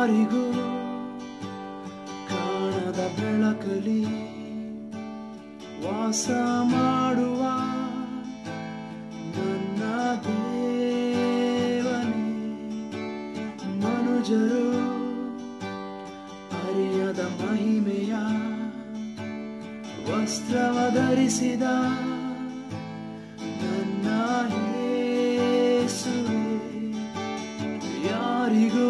ಯಾರಿಗೂ ಕಾಣದ ಬೆಳಕಲಿ ವಾಸ ಮಾಡುವ ನನ್ನ ದೇವನೇ ಮನುಜರು ಅರಿಯದ ಮಹಿಮೆಯ ವಸ್ತ್ರವ ಧರಿಸಿದ ನನ್ನ ಯೇಸುವೇ ಯಾರಿಗೂ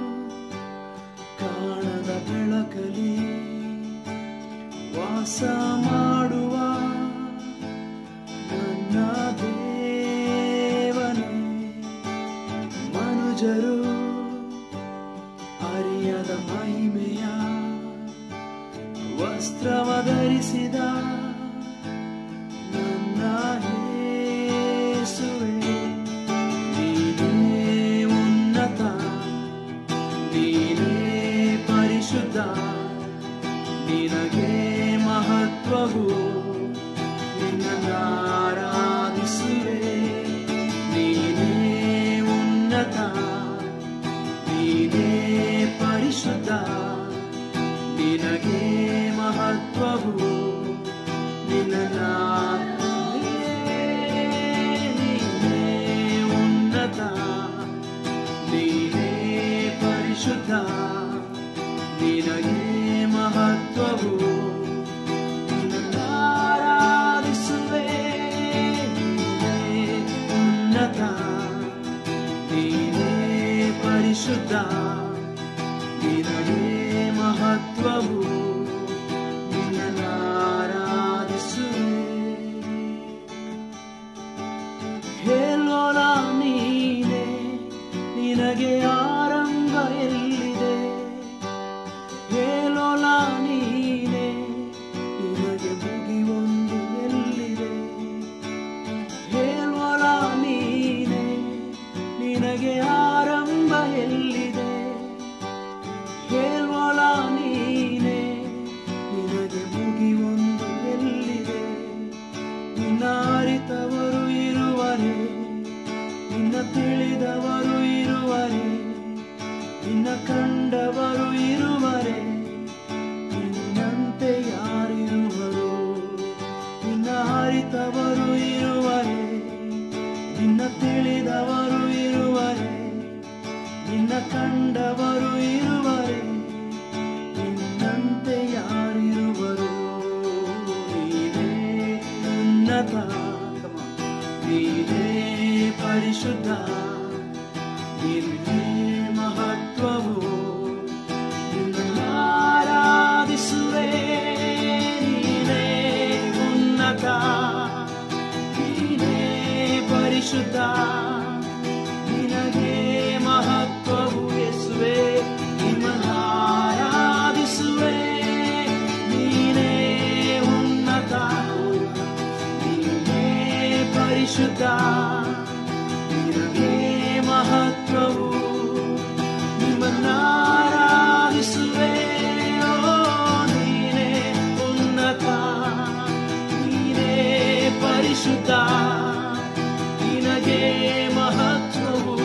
ಕಾಣದ ಬೆಳಕಲಿ ವಾಸ ಮಾಡುವ ನನ್ನ ದೇವನೇ ಮನುಜರು ಅರಿಯದ ಮಹಿಮೆಯ ವಸ್ತ್ರವ ಧರಿಸಿದ ನನ್ನ ಯೇಸುವೇ ನೀನೇ ಉನ್ನತ ನೀನೇ ಪರಿಶುದ್ಧ ನಿನಗೆ ಮಹತ್ವವು ನಿನ್ನಾರಾಧಿಸುವೆ ನೀನೇ ಉನ್ನತ ನೀನೇ ಪರಿಶುದ್ಧ ನಿನಗೆ ಮಹತ್ವವು ನಿನ್ನ ನೀನೇ ಉನ್ನತ ನೀನೇ ಪರಿಶುದ್ಧ ನಿನಗೆ ಮಹತ್ವವು ನಿನ್ನಾರಾಧಿಸುವೆ ನೀನೇ ಉನ್ನತ ನೀನೇ ಪರಿಶುದ್ಧ ನಿನಗೆ ಮಹತ್ವವು ನಿನ್ನಾರಾಧಿಸುವೆ ಹೇಳೋಣ ನೀನೆ ನಿನಗೆ ಆರಂಭ ಎಲ್ಲಿದೆ ಹೇಳೋಣ ನೀನೆ ನಿನಗೆ ಮುಗಿವೊಂದು ಎಲ್ಲಿದೆ ಹೇಳೋಣ ನೀನೆ ನಿನಗೆ ಆರಂಭ ಎಲ್ಲಿದೆ ಹೇಳೋಣ ನೀನೆ ನಿನಗೆ ಮುಗಿವೊಂದು ಎಲ್ಲಿದೆ ನಿನ್ನ ಅರಿತವರು ಇರುವರೆ ನಿನ್ನ ತಿಳಿದವರು ಇರುವರೆ ನಿನ್ನ ಕಂಡವರು ಇರುವರೆ ನಿನ್ನಂತೆ ಯಾರಿರುವರು ನಿನ್ನ ಅರಿತವರು ಇರುವರೆ ನಿನ್ನ ತಿಳಿದವರು ಇರುವರೆ ನಿನ್ನ ಕಂಡವರು ಇರುವರೆ ನಿನ್ನಂತೆ ಯಾರಿರುವರು ನೀನೇ ಉನ್ನತ ನೀನೇ ಪರಿಶುದ್ಧ ನಿನ್ನೇ ಮಹತ್ವವು ನಿನ್ನಾರಾಧಿಸುವೆ ನೀನೇ ಉನ್ನತ ನೀನೇ ಪರಿಶುದ್ಧ ನಿನಗೆ ಮಹತ್ವವು ಯೇಸುವೆ ನಿನ್ನಾರಾಧಿಸುವೆ ನೀನೇ ಉನ್ನತ ನೀನೇ ಪರಿಶುದ್ಧ ನಿನಗೆ ಮಹತ್ವವು ನಿಮ್ಮನ್ನಾರಾಧಿಸುವೆ ಓ ನೀನೇ ಉನ್ನತ ನೀನೇ ಪರಿಶುದ್ಧ ನಿನಗೆ ಮಹತ್ವವು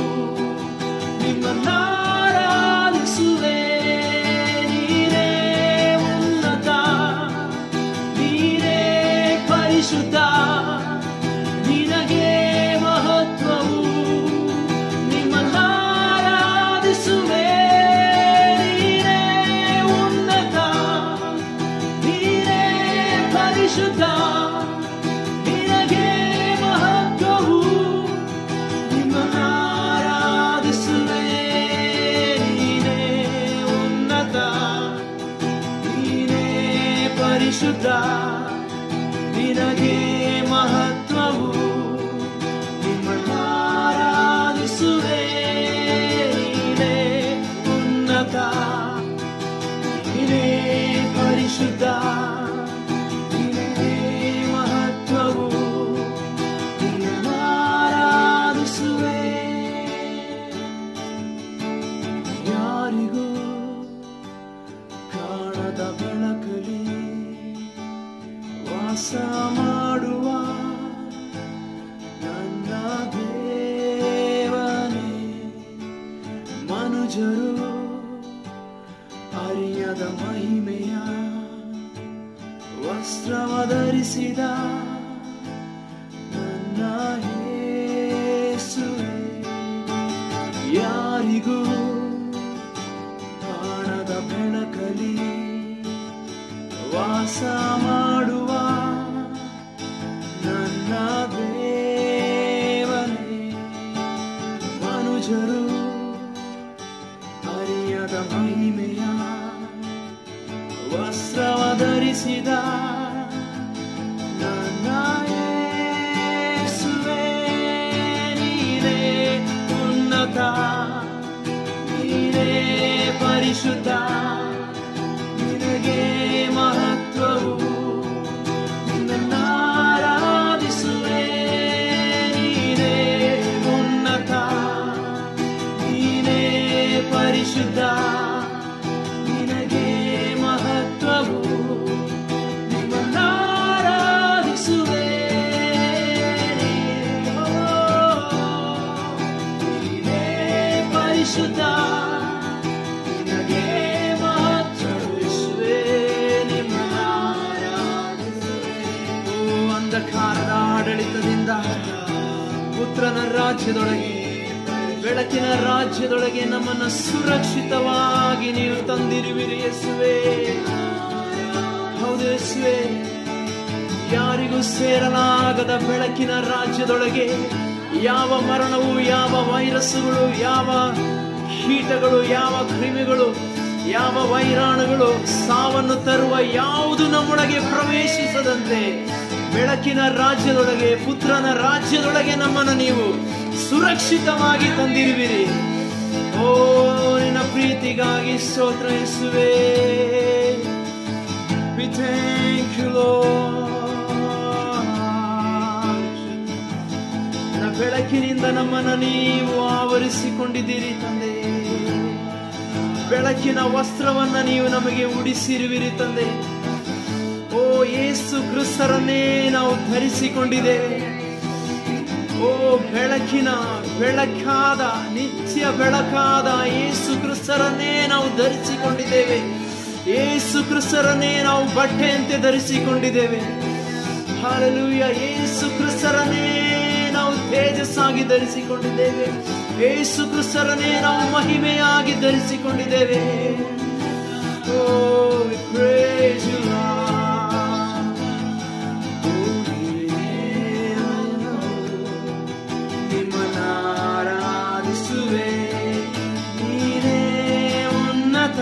ನಿಮ್ಮನ್ನಾರಾಧಿಸುವೆ ನೀನೇ ಉನ್ನತ ನೀನೇ ಪರಿಶುದ್ಧ ನಿನಗೆ ಮಹತ್ವವು ನಿಮ್ಮನ್ನಾರಾಧಿಸುವೆ ನೀನೇ ಉನ್ನತ ನೀನೇ ಪರಿಶುದ್ಧ ನಿನಗೆ ಮಹತ್ವವು ನಿಮ್ಮನ್ನಾರಾಧಿಸುವೆ ನೀನೇ ಉನ್ನತ ನೀನೇ ಪರಿಶುದ್ಧ ನಿನಗೆ ಮಹತ್ವವು ನಿಮ್ಮನ್ನಾರಾಧಿಸುವೆ ನೀನೇ ಉನ್ನತ ನೀನೇ ಪರಿಶುದ್ಧ ನಿನಗೆ ಮಹತ್ವವು ನಿನ್ನಾರಾಧಿಸುವೆ ಯಾರಿಗೂ ಕಾಣದ ಬೆಳಕಲಿ ವಾಸ ಮಾಡುವ ನನ್ನ ದೇವನೇ ಮನುಜರು ಹರಿಯದ ಮಹಿಮೆಯ ವಸ್ತ್ರವ ಧರಿಸಿದ ನನ್ನ ಯೇಸುವೆ ಯಾರಿಗೂ ಕಾಣದ ಬೆಳಕಲಿ ವಾಸ ಮಾಡುವ ನನ್ನ ದೇವನೇ ಮನುಜರು ಅರಿಯದ ಮಹಿಮೆಯ ವಸ್ತ್ರವ ಧರಿಸಿದ ನನ್ನ ಯೇಸುವೇ ನೀನೇ ಉನ್ನತ ನೀನೇ ಪರಿಶುದ್ಧ ನಿನಗೆ ಮಹತ್ವವು ನಿನ್ನನ್ನು ಆರಾಧಿಸುವೆ ನೀನೇ ಉನ್ನತ ನೀನೇ ಪರಿಶುದ್ಧ ನಿನಗೆ ಮಹತ್ವವು ನಿಮ್ಮನ್ನು ಆರಾಧಿಸುವೆ ಓ, ನೀನೇ ಪರಿಶುದ್ಧ ನಿನಗೆ ಮಹತ್ವವಿಸುವೆ ನಿಮ್ಮನ್ನು ಆರಾಧಿಸುವೆ. ಓ ಅಂಧಕಾರದ ಆಡಳಿತದಿಂದ ಪುತ್ರನ ರಾಜ್ಯದೊಳಗೆ ಬೆಳಕಿನ ರಾಜ್ಯದೊಳಗೆ ನಮ್ಮನ್ನು ಸುರಕ್ಷಿತವಾಗಿ ನೀವು ತಂದಿರುವಿರಿ ಯೇಸುವೆ ಹೌದು ಯೇಸುವೆ ಯಾರಿಗೂ ಸೇರಲಾಗದ ಬೆಳಕಿನ ರಾಜ್ಯದೊಳಗೆ ಯಾವ ಮರಣವು ಯಾವ ವೈರಸ್ಸುಗಳು ಯಾವ ಕೀಟಗಳು ಯಾವ ಕ್ರಿಮಿಗಳು ಯಾವ ವೈರಾಣುಗಳು ಸಾವನ್ನು ತರುವ ಯಾವುದು ನಮ್ಮೊಳಗೆ ಪ್ರವೇಶಿಸದಂತೆ ಬೆಳಕಿನ ರಾಜ್ಯದೊಳಗೆ ಪುತ್ರನ ರಾಜ್ಯದೊಳಗೆ ನಮ್ಮನ್ನು ನೀವು ಸುರಕ್ಷಿತವಾಗಿ ತಂದಿರುವಿರಿ ಓ ನಿನ್ನ ಪ್ರೀತಿಗಾಗಿ ಸ್ತೋತ್ರ ಯೇಸುವೆ We thank you, Lord. ನಿನ್ನ ಬೆಳಕಿನಿಂದ ನಮ್ಮನ್ನು ನೀವು ಆವರಿಸಿಕೊಂಡಿದ್ದೀರಿ ತಂದೆ ಬೆಳಕಿನ ವಸ್ತ್ರವನ್ನ ನೀವು ನಮಗೆ ಉಡಿಸಿರುವಿರಿ ತಂದೆ ಓ ಯೇಸು ಕ್ರಿಸ್ತರನ್ನೇ ನಾವು ಧರಿಸಿಕೊಂಡಿದ್ದೇವೆ ಓ ಬೆಳಕಿನ ಬೆಳಕಾದ ನಿತ್ಯ ಬೆಳಕಾದ ಯೇಸು ಕ್ರಿಸ್ತರನ್ನೇ ನಾವು ಧರಿಸಿಕೊಂಡಿದ್ದೇವೆ ಯೇಸು ಕ್ರಿಸ್ತರನ್ನೇ ನಾವು ಬಟ್ಟೆಯಂತೆ ಧರಿಸಿಕೊಂಡಿದ್ದೇವೆ ಹಾಲೆಲೂಯ ಯೇಸು ಕ್ರಿಸ್ತರನ್ನೇ ನಾವು ತೇಜಸ್ಸಾಗಿ ಧರಿಸಿಕೊಂಡಿದ್ದೇವೆ ಯೇಸು ಕ್ರಿಸ್ತರನ್ನೇ ನಾವು ಮಹಿಮೆಯಾಗಿ ಧರಿಸಿಕೊಂಡಿದ್ದೇವೆ ಓ we praise you, Lord. ನಿಮ್ಮನ್ನ ಆರಾಧಿಸುವೆ ನೀನೇ ಉನ್ನತ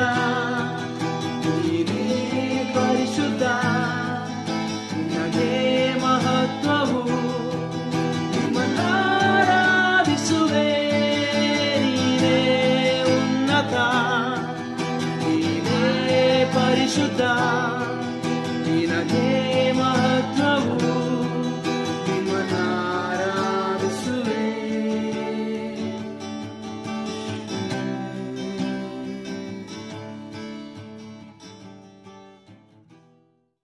ನೀನೇ ಪರಿಶುದ್ಧ ನಿನಗೆ ಮಹತ್ವವು ನಿಮ್ಮನ್ನ ಆರಾಧಿಸುವೆ ನೀನೇ ಉನ್ನತ ನೀನೇ ಪರಿಶುದ್ಧ ನಿನಗೆ